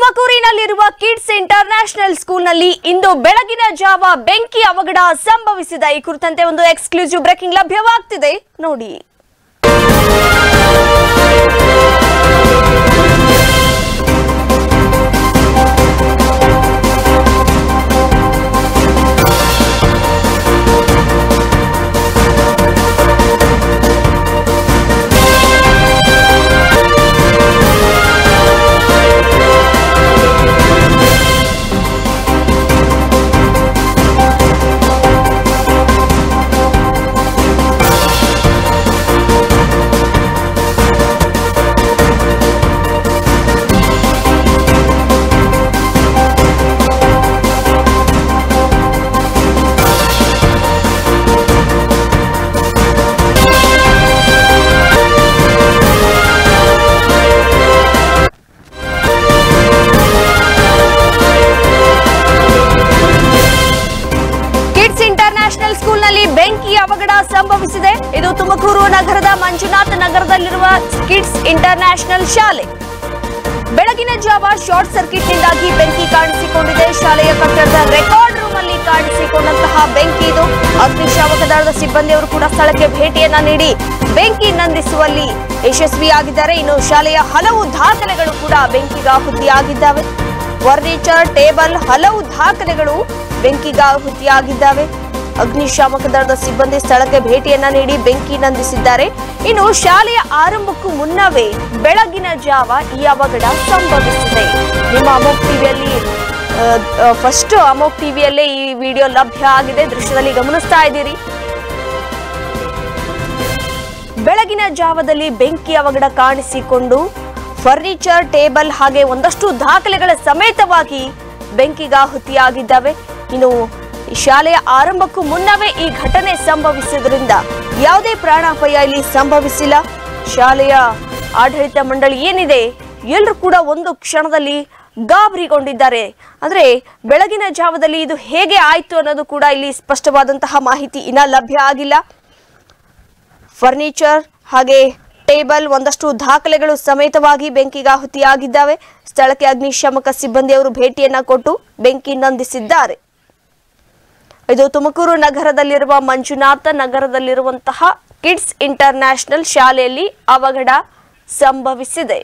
ತುಮಕೂರಿನಲ್ಲಿರುವ kids international ಸ್ಕೂಲ್ನಲ್ಲಿ ಇಂದು ಬೆಳಗಿನ ಜಾವ ಬೆಂಕಿ ಅವಘಡ ಸಂಭವಿಸಿದ ಈ ಕುರಿತಂತೆ ಒಂದು ಎಕ್ಸ್ಕ್ಲೂಸಿವ್ ಬ್ರೇಕಿಂಗ್ ಲಭ್ಯವಾಗ್ತಿದೆ ನೋಡಿ ಕಿಡ್ಸ್ ಇಂಟರ್ನ್ಯಾಷನಲ್ ಸ್ಕೂಲ್ನಲ್ಲಿ ಬೆಂಕಿ ಅವಘಡ ಸಂಭವಿಸಿದೆ ಇದು ತುಮಕೂರು ನಗರದ ಮಂಜುನಾಥ್ ನಗರದಲ್ಲಿರುವ ಕಿಡ್ಸ್ ಇಂಟರ್ನ್ಯಾಷನಲ್ ಶಾಲೆ ಬೆಳಗಿನ ಜಾವ ಶಾರ್ಟ್ ಸರ್ಕ್ಯೂಟ್ನಿಂದಾಗಿ ಬೆಂಕಿ ಕಾಣಿಸಿಕೊಂಡಿದೆ ಶಾಲೆಯ ಕಟ್ಟಡದ ರೆಕಾರ್ಡ್ ರೂಮ್ ಅಲ್ಲಿ ಕಾಣಿಸಿಕೊಂಡಂತಹ ಬೆಂಕಿ ಇದು ಅಗ್ನಿಶಾಮಕ ದಳದ ಸಿಬ್ಬಂದಿಯವರು ಕೂಡ ಸ್ಥಳಕ್ಕೆ ಭೇಟಿಯನ್ನ ನೀಡಿ ಬೆಂಕಿ ನಂದಿಸುವಲ್ಲಿ ಯಶಸ್ವಿಯಾಗಿದ್ದಾರೆ ಇನ್ನು ಶಾಲೆಯ ಹಲವು ದಾಖಲೆಗಳು ಕೂಡ ಬೆಂಕಿಗಾಹುತಿಯಾಗಿದ್ದಾವೆ ಫರ್ನಿಚರ್ ಟೇಬಲ್ ಹಲವು ದಾಖಲೆಗಳು ಬೆಂಕಿಗಾಹುತಿಯಾಗಿದ್ದಾವೆ ಅಗ್ನಿಶಾಮಕ ದಳದ ಸಿಬ್ಬಂದಿ ಸ್ಥಳಕ್ಕೆ ಭೇಟಿಯನ್ನ ನೀಡಿ ಬೆಂಕಿ ನಂದಿಸಿದ್ದಾರೆ ಇನ್ನು ಶಾಲೆಯ ಆರಂಭಕ್ಕೂ ಮುನ್ನವೇ ಬೆಳಗಿನ ಜಾವ ಈ ಅವಘಡ ಸಂಭವಿಸಿದೆ ನಿಮ್ಮ ಅಮೋಕ್ ಟಿವಿಯಲ್ಲಿ ಫಸ್ಟ್ ಅಮೋಕ್ ಟಿವಿಯಲ್ಲೇ ಈ ವಿಡಿಯೋ ಲಭ್ಯ ಆಗಿದೆ ದೃಶ್ಯದಲ್ಲಿ ಗಮನಿಸ್ತಾ ಇದ್ದೀರಿ ಬೆಳಗಿನ ಜಾವದಲ್ಲಿ ಬೆಂಕಿ ಅವಘಡ ಕಾಣಿಸಿಕೊಂಡು ಫರ್ನಿಚರ್ ಟೇಬಲ್ ಹಾಗೆ ಒಂದಷ್ಟು ದಾಖಲೆಗಳ ಸಮೇತವಾಗಿ ಬೆಂಕಿಗಾಹುತಿಯಾಗಿದ್ದಾವೆ ಇನ್ನು ಈ ಶಾಲೆಯ ಆರಂಭಕ್ಕೂ ಮುನ್ನವೇ ಈ ಘಟನೆ ಸಂಭವಿಸಿದ್ರಿಂದ ಯಾವುದೇ ಪ್ರಾಣಾಪಾಯ ಇಲ್ಲಿ ಸಂಭವಿಸಿಲ್ಲ ಶಾಲೆಯ ಆಡಳಿತ ಮಂಡಳಿ ಏನಿದೆ ಎಲ್ಲರೂ ಕೂಡ ಒಂದು ಕ್ಷಣದಲ್ಲಿ ಗಾಬರಿಗೊಂಡಿದ್ದಾರೆ ಅಂದ್ರೆ ಬೆಳಗಿನ ಜಾವದಲ್ಲಿ ಇದು ಹೇಗೆ ಆಯ್ತು ಅನ್ನೋದು ಕೂಡ ಇಲ್ಲಿ ಸ್ಪಷ್ಟವಾದಂತಹ ಮಾಹಿತಿ ಇನ್ನ ಲಭ್ಯ ಆಗಿಲ್ಲ ಫರ್ನಿಚರ್ ಹಾಗೆ ಟೇಬಲ್ ಒಂದಷ್ಟು ದಾಖಲೆಗಳು ಸಮೇತವಾಗಿ ಬೆಂಕಿಗಾಹುತಿಯಾಗಿದ್ದಾವೆ ಸ್ಥಳಕ್ಕೆ ಅಗ್ನಿಶಾಮಕ ಸಿಬ್ಬಂದಿಯವರು ಭೇಟಿಯನ್ನ ಕೊಟ್ಟು ಬೆಂಕಿ ನಂದಿಸಿದ್ದಾರೆ ಇದು ತುಮಕೂರು ನಗರದಲ್ಲಿರುವ ಮಂಜುನಾಥ ನಗರದಲ್ಲಿರುವಂತಹ ಕಿಡ್ಸ್ ಇಂಟರ್ನ್ಯಾಷನಲ್ ಶಾಲೆಯಲ್ಲಿ ಅವಘಡ ಸಂಭವಿಸಿದೆ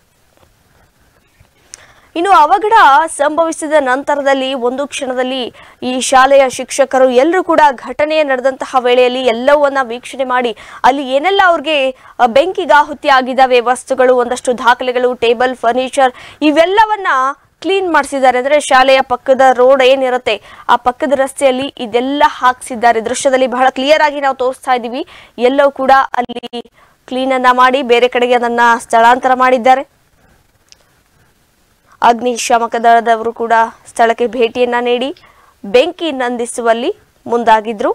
ಇನ್ನು ಅವಘಡ ಸಂಭವಿಸಿದ ನಂತರದಲ್ಲಿ ಒಂದು ಕ್ಷಣದಲ್ಲಿ ಈ ಶಾಲೆಯ ಶಿಕ್ಷಕರು ಎಲ್ಲರೂ ಕೂಡ ಘಟನೆ ನಡೆದಂತಹ ವೇಳೆಯಲ್ಲಿ ಎಲ್ಲವನ್ನ ವೀಕ್ಷಣೆ ಮಾಡಿ ಅಲ್ಲಿ ಏನೆಲ್ಲ ಅವ್ರಿಗೆ ಅ, ಬೆಂಕಿಗಾಹುತಿ ಆಗಿದ್ದಾವೆ ವಸ್ತುಗಳು ಒಂದಷ್ಟು ದಾಖಲೆಗಳು ಟೇಬಲ್ ಫರ್ನಿಚರ್ ಇವೆಲ್ಲವನ್ನ ಕ್ಲೀನ್ ಮಾಡಿಸಿದ್ದಾರೆ ಅಂದ್ರೆ ಶಾಲೆಯ ಪಕ್ಕದ ರೋಡ್ ಏನಿರುತ್ತೆ ಆ ಪಕ್ಕದ ರಸ್ತೆಯಲ್ಲಿ ಇದೆಲ್ಲ ಹಾಕ್ಸಿದ್ದಾರೆ ದೃಶ್ಯದಲ್ಲಿ ಬಹಳ ಕ್ಲಿಯರ್ ಆಗಿ ನಾವು ತೋರಿಸ್ತಾ ಇದ್ದೀವಿ ಎಲ್ಲವೂ ಕೂಡ ಅಲ್ಲಿ ಕ್ಲೀನ್ ಅನ್ನ ಮಾಡಿ ಬೇರೆ ಕಡೆಗೆ ಅದನ್ನ ಸ್ಥಳಾಂತರ ಮಾಡಿದ್ದಾರೆ ಅಗ್ನಿಶಾಮಕ ದಳದವರು ಕೂಡ ಸ್ಥಳಕ್ಕೆ ಭೇಟಿಯನ್ನ ನೀಡಿ ಬೆಂಕಿ ನಂದಿಸುವಲ್ಲಿ ಮುಂದಾಗಿದ್ರು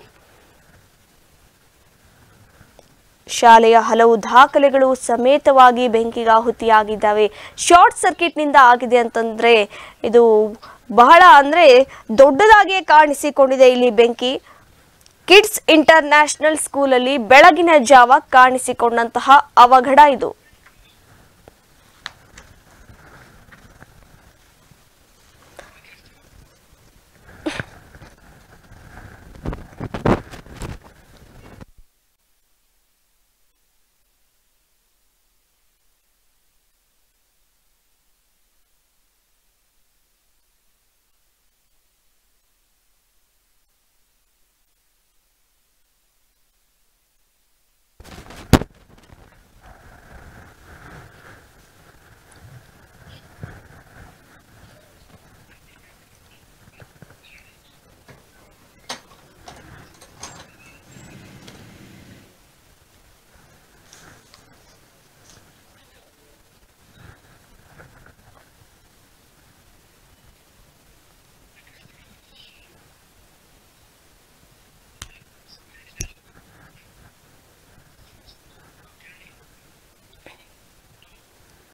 ಶಾಲೆಯ ಹಲವು ದಾಖಲೆಗಳು ಸಮೇತವಾಗಿ ಬೆಂಕಿಗಾಹುತಿಯಾಗಿದ್ದಾವೆ ಶಾರ್ಟ್ ಸರ್ಕ್ಯೂಟ್ನಿಂದ ಆಗಿದೆ ಅಂತಂದ್ರೆ ಇದು ಬಹಳ ಅಂದ್ರೆ ದೊಡ್ಡದಾಗಿಯೇ ಕಾಣಿಸಿಕೊಂಡಿದೆ ಇಲ್ಲಿ ಬೆಂಕಿ ಕಿಡ್ಸ್ ಇಂಟರ್ನ್ಯಾಷನಲ್ ಸ್ಕೂಲಲ್ಲಿ ಬೆಳಗಿನ ಜಾವ ಕಾಣಿಸಿಕೊಂಡಂತಹ ಅವಘಡ ಇದು